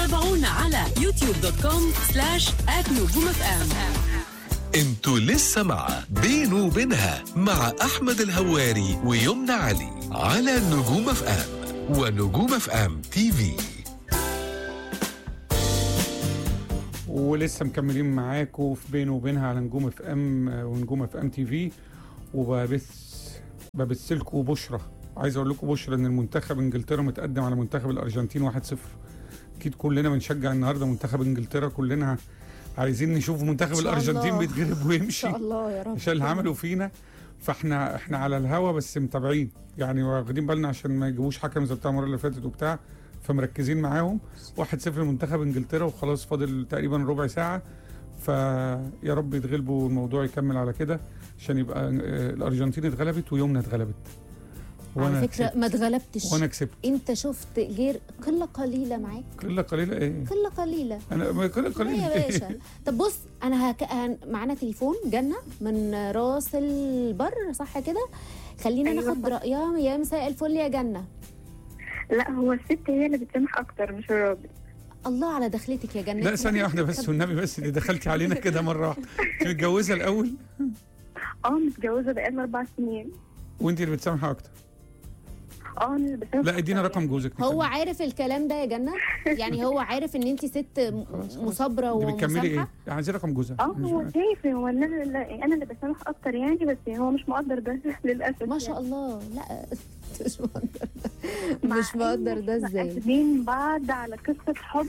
تابعونا على يوتيوب دوت كوم سلاش نجوم اف ام انتوا لسه مع بينه وبينها مع احمد الهواري ويمنى علي على نجوم اف ام ونجوم اف ام تي في ولسه مكملين معاكم في بينه وبينها على نجوم اف ام ونجوم اف ام تي في وببث ببث لكم بشرى عايز اقول لكم بشرى ان المنتخب انجلترا متقدم على منتخب الارجنتين 1-0 اكيد كلنا بنشجع النهارده منتخب انجلترا كلنا عايزين نشوف منتخب شاء الارجنتين الله. بيتغلب ان ويمشي شاء الله يا رب عشان اللي عملوا فينا فاحنا احنا على الهوا بس متابعين يعني واخدين بالنا عشان ما يجيبوش حكم زي بتاع المره اللي فاتت وبتاع فمركزين معاهم 1-0 لمنتخب انجلترا وخلاص فاضل تقريبا ربع ساعه فيا رب يتغلبوا الموضوع يكمل على كده عشان يبقى آه، الارجنتين اتغلبت ويومنا اتغلبت على كسبت. فكره ما اتغلبتش وانا كسبت انت شفت غير قله قليله معاك قله قليله ايه قله قليله انا ما قله لا قليله يا باشا طب بص انا هك... هن... معانا تليفون جنة من راس البر صح كده خلينا أيوة ناخد صح. رأيها يا مساء الفل يا جنة لا هو الست هي اللي بتسامح اكتر مش الراجل الله على دخلتك يا جنة لا ثانيه واحده بس والنبي بس اللي دخلتي علينا كده مره واحده انت متجوزه الاول اه متجوزه بقالنا اربع سنين وانت اللي بتسامحي اكتر اه انا اللي بسامح لا ادينا أكتر رقم جوزك هو نكمل. عارف الكلام ده يا جنة يعني هو عارف ان انت ست م- خلاص، خلاص. مصابرة انت بتكملي ايه؟ ومسامحة يعني عايزين رقم جوزها اه مش هو عارف. شايف هو ان انا اللي انا اللي بسامح اكتر يعني بس هو مش مقدر ده للاسف ما شاء يعني. الله لا مش مقدر مع مش مقدر ده إن إحنا ازاي قاصدين بعض على قصه حب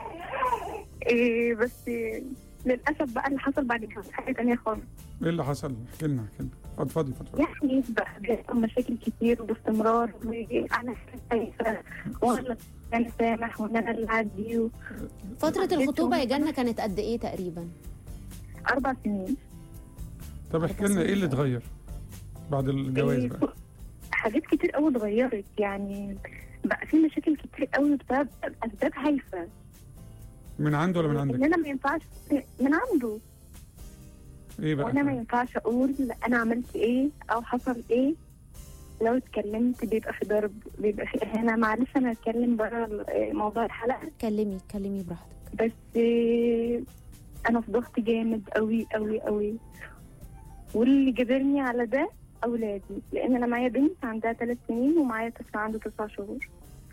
إيه بس إيه للاسف بقى اللي حصل بعد كده حاجه تانية خالص ايه اللي حصل؟ احكي لنا احكي لنا فضفضي فضفضي يعني بقى بيحصل مشاكل كتير وباستمرار وانا خايفه وانا انا سامح وان انا اللي عدي و- فترة الخطوبة يا جنة كانت قد ايه تقريبا اربع سنين طب احكي لنا ايه اللي اتغير بعد الجواز إيه، بقى؟ حاجات كتير قوي اتغيرت يعني بقى في مشاكل كتير قوي بسبب اسباب هايفه من عنده ولا من ان عندك؟ انا ما ينفعش من عنده ايه بقى؟ وانا ما ينفعش اقول انا عملت ايه او حصل ايه لو اتكلمت بيبقى في ضرب بيبقى في اهانه معلش انا هتكلم بره موضوع الحلقه كلمي كلمي براحتك بس إيه، انا في ضغط جامد قوي قوي قوي واللي جبرني على ده اولادي لان انا معايا بنت عندها ثلاث سنين ومعايا طفل عنده تسع شهور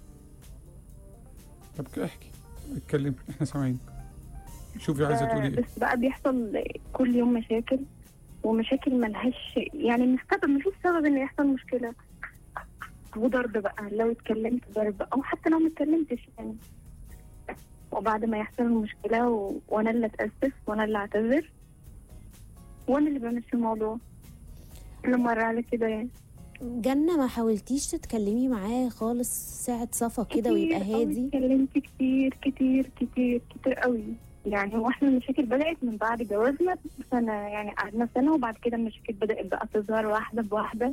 طب احكي اتكلم احنا سامعين شوفي عايزه تقولي ايه؟ بس بقى بيحصل كل يوم مشاكل ومشاكل ملهاش يعني مش سبب مفيش سبب ان يحصل مشكله وضرب بقى لو اتكلمت ضرب او حتى لو ما اتكلمتش يعني وبعد ما يحصل المشكله و... وانا اللي اتاسف وانا اللي اعتذر وانا اللي بمشي الموضوع كل مره على كده يعني جنة ما حاولتيش تتكلمي معاه خالص ساعة صفا كده ويبقى كتير أوي هادي اتكلمت كتير كتير كتير كتير قوي يعني هو احنا المشاكل بدأت من بعد جوازنا سنة يعني قعدنا سنة وبعد كده المشاكل بدأت بقى تظهر واحدة بواحدة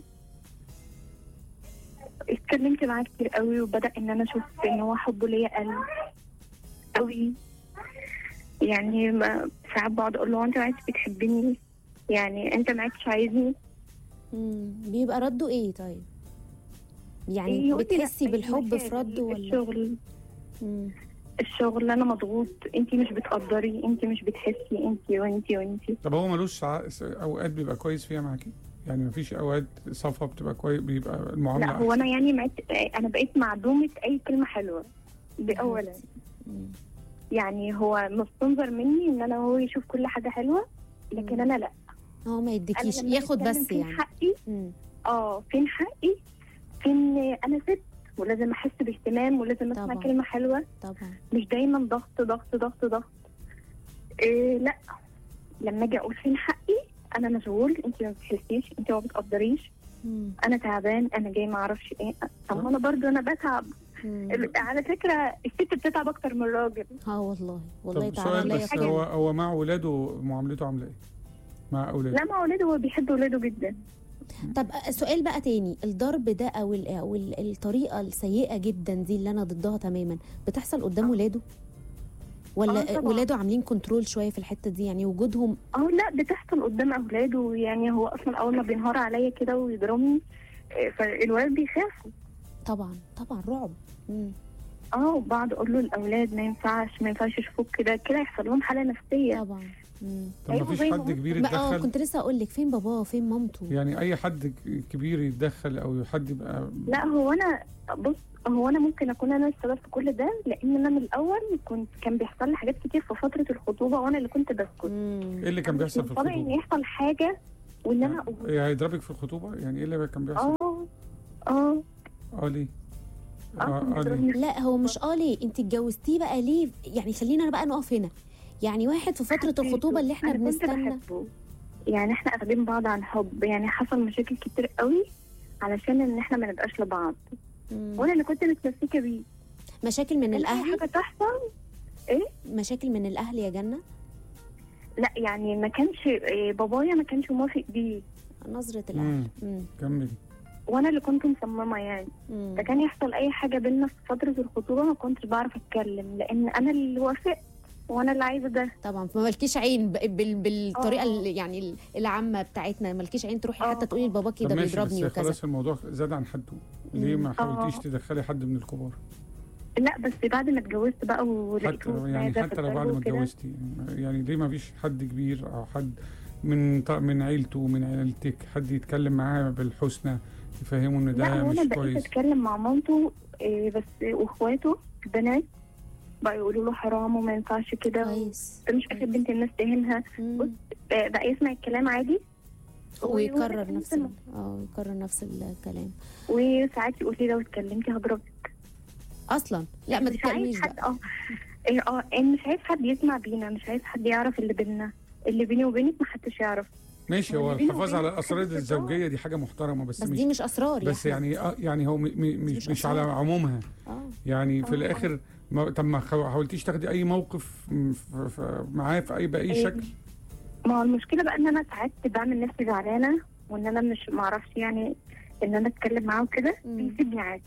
اتكلمت معاه كتير قوي وبدأ ان انا اشوف ان هو حبه ليا قل قوي يعني ما- ساعات بقعد اقول له "هو انت ما عدتش بتحبني يعني انت ما عدتش عايزني مم. بيبقى رده ايه طيب يعني يقول لي لا، بتحسي بالحب في المشاكل، رده ولا الشغل مم. الشغل انا مضغوط انت مش بتقدري انت مش بتحسي انت وانت وانت طب هو ملوش ساعة- اوقات بيبقى كويس فيها معاكي؟ يعني مفيش اوقات صفا بتبقى كويس بيبقى المعامله لا هو أحسن. انا يعني معت... انا بقيت معدومه اي كلمه حلوه دي اولا مم. يعني هو مستنظر مني ان انا هو يشوف كل حاجه حلوه لكن مم. انا لا هو ما انا يديكيش لما ياخد بتكلم بس فين يعني حقي مم. اه فين حقي فين انا ست ولازم احس باهتمام ولازم اسمع طبعا. كلمه حلوه طبعا مش دايما ضغط ضغط ضغط ضغط إيه لا لما اجي اقول فين حقي انا مشغول انت ما بتحسيش انت ما بتقدريش مم. انا تعبان انا جاي ما اعرفش ايه طب ما انا برضو انا بتعب مم. على فكره الست بتتعب اكتر من الراجل اه والله والله طب تعالى سؤال عليا بس خير. هو هو مع ولاده معاملته عامله ايه؟ مع اولاده لا مع اولاده هو بيحب اولاده جدا طب سؤال بقى تاني الضرب ده او ال او ال الطريقه السيئه جدا دي اللي انا ضدها تماما بتحصل قدام ولاده آه ولا طبعاً. ولاده عاملين كنترول شويه في الحته دي يعني وجودهم اه لا بتحصل قدام اولاده يعني هو اصلا اول ما بينهار عليا كده ويضربني آه، فالولاد بيخافوا طبعا طبعا رعب مم. اه بقعد اقول له الاولاد ما ينفعش ما ينفعش يشوفوك كده كده يحصل لهم حاله نفسيه طبعا مم. طب ما أيوة فيش زي ما حد قلت. كبير ما- اه يتدخل كنت لسه اقول لك فين باباه فين مامته يعني اي حد ك- كبير يتدخل او حد يبقى لا هو انا بص هو انا ممكن اكون انا السبب في كل ده لان انا من الاول كنت كان بيحصل لي حاجات كتير في فتره الخطوبه وانا اللي كنت بسكت مم. ايه اللي كان بيحصل في من طبعي ان الخطوبه؟ يحصل حاجه وان انا اقول إيه هيضربك في الخطوبه؟ يعني ايه اللي كان بيحصل؟ اه اه اه ليه؟ اه اه كان آه، ليه؟ بيضربني. لا هو مش اه ليه انت اتجوزتيه بقى ليه يعني خلينا بقى نقف هنا يعني واحد في فتره حبيته. الخطوبه اللي احنا أنا كنت بنستنى بحبه. يعني احنا اخدين بعض عن حب يعني حصل مشاكل كتير قوي علشان ان احنا ما نبقاش لبعض مم. وانا اللي كنت متمسكه بيه مشاكل من اي الاهل حاجه تحصل مشاكل من الاهل يا جنه لا يعني ما كانش إيه، بابايا ما كانش موافق بيه نظره الاهل مم. مم. كملي وانا اللي كنت مصممه يعني مم. فكان يحصل اي حاجه بينا في فتره الخطوبه ما كنتش بعرف اتكلم لان انا اللي وافقت وانا اللي عايزه ده طبعا فما مالكيش عين ب- بال... بالطريقه آه. ال- يعني ال- العامه بتاعتنا مالكيش عين تروحي آه. حتى تقولي لباباكي طب ده ماشي بيضربني بس وكذا خلاص الموضوع زاد عن حده ليه ما مم. حاولتيش آه. تدخلي حد من الكبار؟ لا بس بعد ما اتجوزت بقى حتى ولقيته يعني نازل حتى في لو بعد الضرب ما وكده. اتجوزتي يعني ليه ما فيش حد كبير او حد من ط- من عيلته من عيلتك حد يتكلم معاه بالحسنى يفهمه ان لا ده هو مش انا بقيت كويس اتكلم مع مامته إيه، بس واخواته بنات بقى يقولوا له حرام وما ينفعش كده كويس انت مش اخر بنت الناس تهينها مم. بص بقى بقى يسمع الكلام عادي ويكرر وهو نفس ال- اه يكرر نفس الكلام وساعات يقول لي لو اتكلمتي هضربك اصلا لا ما مش عايز تتكلميش حد بقى اه إيه، اه إن مش عايز حد يسمع بينا مش عايز حد يعرف اللي بينا اللي بيني وبينك ما حدش يعرف ماشي هو واللي بينه الحفاظ على وبينك الاسرار حاجة الزوجيه دي حاجه محترمه بس, بس مش دي مش اسرار يا بس أحمد. يعني آه يعني هو م م مش مش مش على أسرار. عمومها اه يعني في آه. الاخر ما طب ما خو- حاولتيش تاخدي اي موقف م- ف- ف- معاه في اي باي إيه. شكل ما هو المشكله بقى ان انا ساعات بعمل نفسي زعلانه وان انا مش معرفش يعني ان انا اتكلم معاه وكده مم. بيسيبني عادي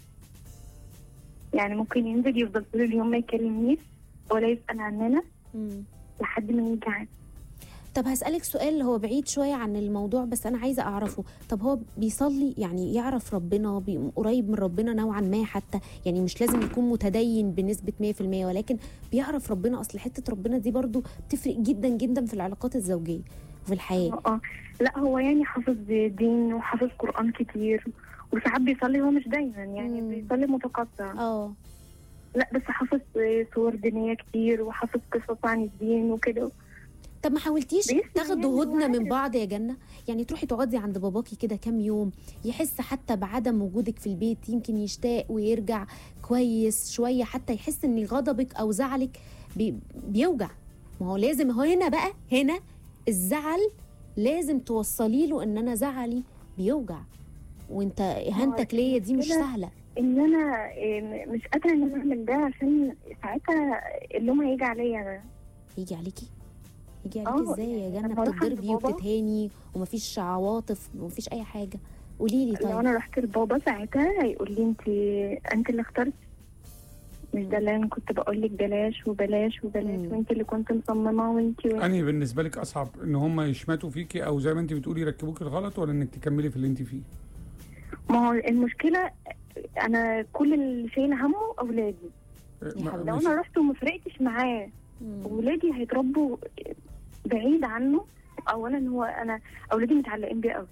يعني ممكن ينزل يفضل طول اليوم ما يكلمنيش ولا يسال عننا مم. لحد ما يجي عادي طب هسألك سؤال هو بعيد شوية عن الموضوع بس أنا عايزة أعرفه طب هو بيصلي يعني يعرف ربنا بي- قريب من ربنا نوعا ما حتى يعني مش لازم يكون متدين بنسبة 100% ولكن بيعرف ربنا أصل حتة ربنا دي برضو بتفرق جدا جدا في العلاقات الزوجية وفي الحياة اه آه. لا هو يعني حافظ دين وحافظ قران كتير وساعات بيصلي هو مش دايما يعني مم. بيصلي متقطع اه لا بس حافظ صور دينيه كتير وحافظ قصص عن الدين وكده طب ما حاولتيش بيسمع يعني تاخدوا هدنة هو من عارف. بعض يا جنة يعني تروحي تقعدي عند باباكي كده كام يوم يحس حتى بعدم وجودك في البيت يمكن يشتاق ويرجع كويس شوية حتى يحس ان غضبك او زعلك بي بيوجع ما هو لازم هو هنا بقى هنا الزعل لازم توصلي له ان انا زعلي بيوجع وانت اهانتك ليا دي مش المشكلة سهلة ان انا إيه، مش قادره ان انا اعمل ده عشان ساعتها اللوم هيجي عليا انا يجي عليكي يجي عليكي اه، ازاي يا يعني جنة لما أروح عند بتضربي بابا- وبتتهاني ومفيش عواطف ومفيش اي حاجة قولي لي لو طيب انا رحت لبابا ساعتها هيقول لي انت انت اللي اخترت مش ده اللي انا كنت بقول لك بلاش وبلاش وبلاش مم. وانت اللي كنت مصممه وانت وانت انهي بالنسبه لك اصعب ان هم يشمتوا فيكي او زي ما انت بتقولي يركبوكي الغلط ولا انك تكملي في اللي انت فيه ما هو المشكله انا كل اللي شايله همه اولادي يا ما- حبيبتي. لو ماشي. انا رحت وما فرقتش معاه مم. ولادي هيتربوا بعيد عنه اولا هو انا اولادي متعلقين بيه قوي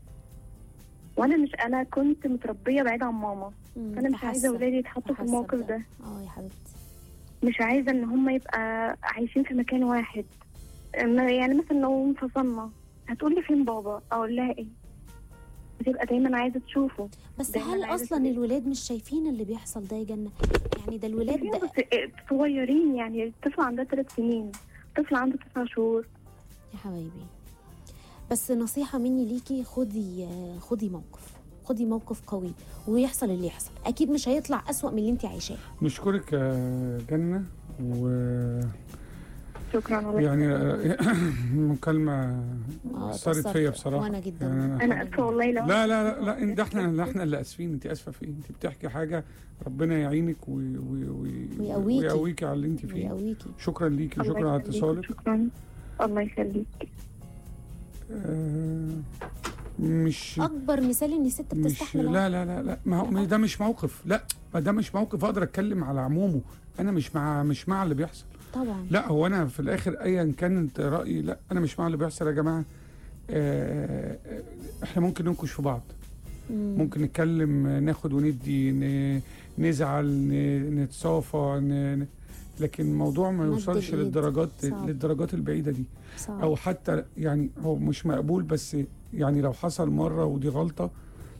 وانا مش انا كنت متربيه بعيد عن ماما مم. فانا مش فحاسة- عايزه اولادي يتحطوا في فحاسة الموقف بده. ده اه يا حبيبتي مش عايزه ان هم يبقى عايشين في مكان واحد ما- يعني مثلا لو انفصلنا هتقول لي فين بابا اقول لها ايه بتبقى دايما عايزه تشوفه بس دايماً هل عايزة اصلا تبقى- الولاد مش شايفين اللي بيحصل ده يا جنة يعني ده الولاد فين ده بس صغيرين يعني الطفل عندها ثلاث سنين طفل عنده تسع شهور يا حبايبي بس نصيحة مني ليكي خدي خدي موقف خدي موقف قوي ويحصل اللي يحصل اكيد مش هيطلع اسوأ من اللي انت عايشاه نشكرك يا جنة ويعني شكرا والله مكالمة آه، أثرت اتأثرت. فيا بصراحة وانا جدا يعني أنا- انا اسفه والله لو لا لا لا لا ده احنا لا احنا اللي اسفين انت اسفه في ايه انت بتحكي حاجه ربنا يعينك وي وي وي ويقويكي. ويقويكي على اللي انت فيه ويقويكي شكرا ليكي الله وشكرا على يخليك، اتصالك شكرا الله يخليك آه مش اكبر مثال ان الست مش بتستحمل لا لا لا لا ما هو ده مش موقف لا ما ده مش موقف اقدر اتكلم على عمومه انا مش مع مش مع اللي بيحصل طبعا لا هو انا في الاخر ايا كانت رايي لا انا مش مع اللي بيحصل يا جماعه آه، آه، احنا ممكن ننكش في بعض مم. ممكن نتكلم آه، ناخد وندي ن- نزعل ن- نتصافى ن- ن- لكن الموضوع ما مد يوصلش الإيد. للدرجات صعب. للدرجات البعيده دي صعب. او حتى يعني هو مش مقبول بس يعني لو حصل مره ودي غلطه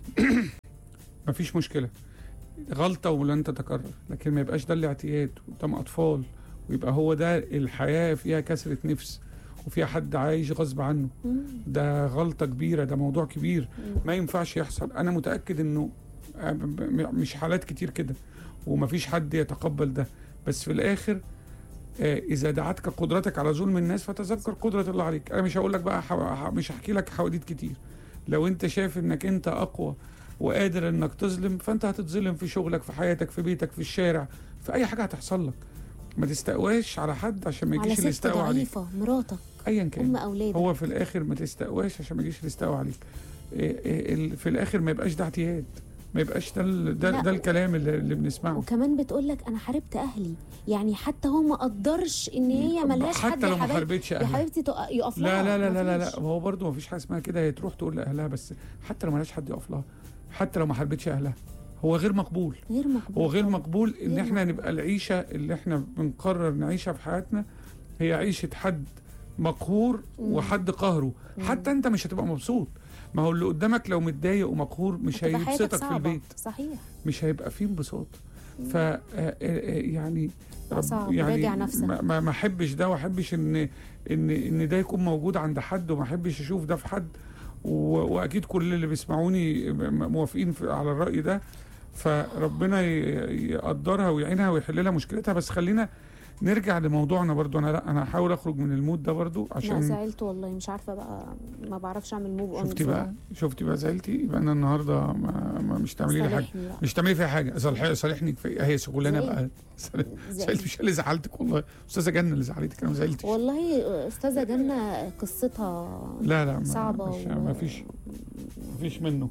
مفيش مشكله غلطه ولن تتكرر لكن ما يبقاش ده الاعتياد قدام اطفال ويبقى هو ده الحياه فيها كسره نفس وفيها حد عايش غصب عنه مم. ده غلطه كبيره ده موضوع كبير مم. ما ينفعش يحصل انا متاكد انه آه، ب- ب- مش حالات كتير كده ومفيش حد يتقبل ده بس في الاخر آه، اذا دعتك قدرتك على ظلم الناس فتذكر قدره الله عليك انا مش هقول لك بقى حو... ح- مش هحكي لك حواديت كتير لو انت شايف انك انت اقوى وقادر انك تظلم فانت هتتظلم في شغلك في حياتك في بيتك في الشارع في اي حاجه هتحصل لك ما تستقواش على حد عشان ما على يجيش اللي ست يستقوى عليك ضعيفه مراتك ايا كان ام اولادك هو في الاخر ما تستقواش عشان ما يجيش يستقوى عليك إيه إيه ال- في الاخر ما يبقاش ده اعتياد ما يبقاش ده ال- ده, لا. ده الكلام اللي, اللي بنسمعه وكمان بتقول لك انا حاربت اهلي يعني حتى هو ما قدرش ان هي ملهاش حد حتى لو يا ما حبايبي حاربتش يا اهلها حبيبتي تق- يقف لا لها لا لا لا لا, مفيش. لا هو برضه ما فيش حاجه اسمها كده هي تروح تقول لاهلها بس حتى لو مالهاش حد يقف لها حتى لو ما حاربتش اهلها هو غير مقبول غير مقبول هو غير طبعاً. مقبول ان غير احنا نبقى العيشه اللي احنا بنقرر نعيشها في حياتنا هي عيشه حد مقهور مم. وحد قهره مم. حتى انت مش هتبقى مبسوط ما هو اللي قدامك لو متضايق ومقهور مش هتبقى حياتك هيبسطك في صعبة. البيت صحيح مش هيبقى فيه انبساط ف آه، آه، آه، يعني رب- صعب، يعني راجع نفسك. ما- ما ما احبش ده واحبش ان ان ان ده يكون موجود عند حد وما احبش اشوف ده في حد و- واكيد كل اللي بيسمعوني م- موافقين في- على الراي ده فربنا ي- يقدرها ويعينها ويحل لها مشكلتها بس خلينا نرجع لموضوعنا برضو انا لا انا هحاول اخرج من المود ده برضو لا عشان زعلت والله مش عارفه بقى ما بعرفش اعمل موف اون شفتي بقى شفتي بقى زعلتي يبقى انا النهارده ما ما مش تعملي لي حاجه صالحني بقى. مش تعملي فيها حاجه صالح صالحني كفايه هي شغلانه زعلت. بقى زعلت زعلت. مش اللي زعلتك والله استاذه جنه اللي زعلتك انا ما زعلتش والله استاذه جنه قصتها لا لا ما صعبة مش و- ما فيش ما فيش منه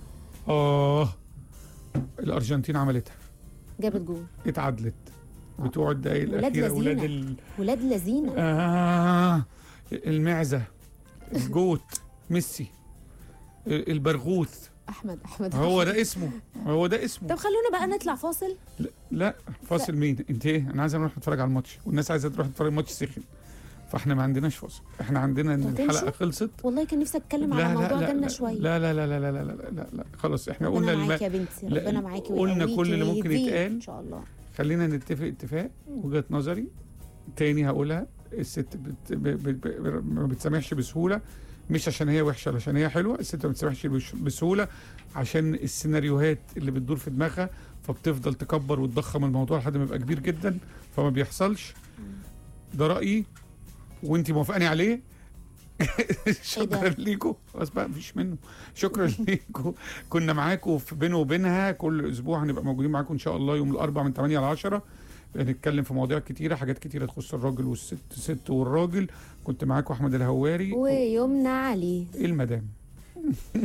اه الارجنتين عملتها جابت جول اتعادلت بتوع الدقايق ولاد الاخيره ولاد لذينة. ال... ولاد لذينه آه المعزه الجوت ميسي البرغوث احمد احمد هو ده اسمه هو ده اسمه طب خلونا بقى نطلع فاصل لا, لا فاصل مين انت ايه انا عايز نروح نتفرج على الماتش والناس عايزه تروح تتفرج الماتش سخن فاحنا ما عندناش فاصل احنا عندنا ان هتمشي؟ الحلقه خلصت والله كان نفسي اتكلم على موضوع جنه شويه لا لا لا لا لا لا لا, لا, لا خلاص احنا قلنا ربنا الم... معاكي يا بنتي لا، ربنا معاكي قلنا ويقويكي كل اللي ممكن ويهديك يتقال. ان شاء الله خلينا نتفق اتفاق وجهه نظري تاني هقولها الست بت... ب... ب... ب... ما بتسامحش بسهوله مش عشان هي وحشه عشان هي حلوه الست ما بتسامحش بش- بسهوله عشان السيناريوهات اللي بتدور في دماغها فبتفضل تكبر وتضخم الموضوع لحد ما يبقى كبير جدا فما بيحصلش ده رايي وانت موافقاني عليه شكرا ليكم خلاص بقى مفيش منه شكرا ليكم كنا معاكم في بينه وبينها كل اسبوع هنبقى موجودين معاكم ان شاء الله يوم الاربعاء من 8 ل 10 هنتكلم في مواضيع كتيره حاجات كتيره تخص الراجل والست ست والراجل كنت معاكم احمد الهواري ويمنى علي المدام